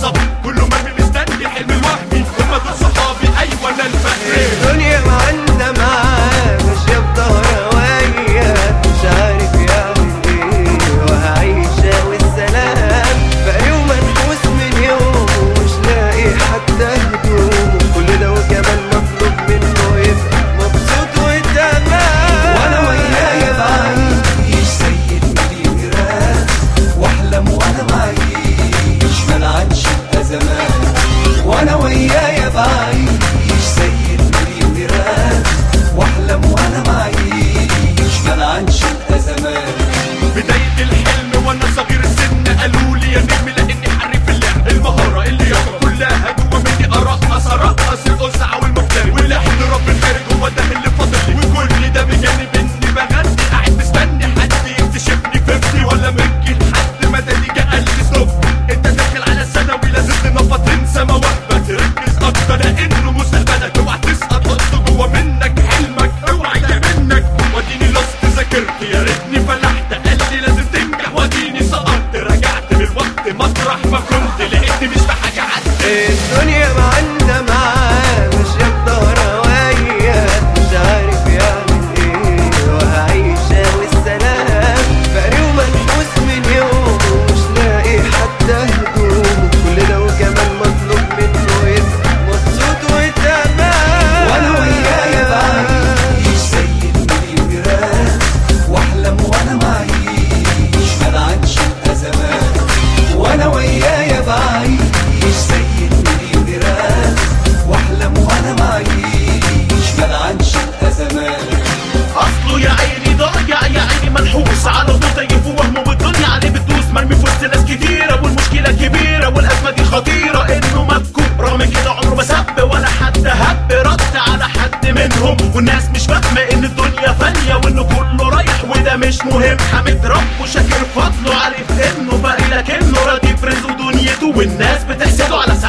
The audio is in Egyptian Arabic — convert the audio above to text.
الصبر كله مرمي مستني حلم الوهمي هما دول صحابي ايوه انا الفهري الدنيا معانا معاه ماشية بظهرها وياه مش عارف يعمل ايه وهعيشها والسلام بقى يوم منحوس من يوم ومش لاقي حتى هدوم كل ده وكمان مطلوب منه يبقى مبسوط وتمام وانا ويايا بعيش زي المليونيرات واحلم وانا معيش ملعنش الازمات وانا ويايا بعيش زي المليونيرات واحلم وانا معيش ملعنش الازمات بداية الحلم وانا صغير السن قالوا لي يا نجم لاني حريف اللعب المهارة اللي يابا كلها جوا مني ارقص ارقص القزعة والمفتري واللي حد رب الخارج هو ده اللي فاضل لي وكل ده بجانب اني بغني قاعد مستني حد يكتشفني فهمتي ولا مجي لحد ما ده جه قال لي ستوب انت داخل على الثانوي لازم تنفض تنسى مواهبك تركز اكتر لانه مستقبلك اوعى تسقط حط جوا منك حلمك اوعى منك واديني لست ذاكرت يا ريتني فلحت قال لي لازم تنجح واديني سقطت رجعت بالوقت مطرح ما كنت لقيتني مش بحاجه عدت الدنيا معانا معاه ماشية بظهرها وياه مش عارف يعمل ايه وهعيشها والسلام بقى يوم منحوس من يوم ومش لاقي حتى هدوم كل ده وكمان مطلوب منه يبقى مبسوط وتمام وانا ويايا بعيش زي المليونيرات واحلم وانا معيش ملعنش الازمات وانا ويايا بعيش زي المليونيرات واحلم وانا معيش ملعنش الازمات اصله يا عيني ضايع يا عيني منحوس على طول زي في وهمه والدنيا عليه بتدوس مرمي في وسط ناس كتيره والمشكله كبيره والازمه دي خطيره انه مبكوب رغم كده عمره ما سب ولا حد هب رد على حد منهم والناس مش فاهمه ان الدنيا فانيه وانه كله رايح وده مش مهم حمد ربه شاكر فضله عارف انه باقي لكنه راضي برزقه ودنيته والناس بتحسده على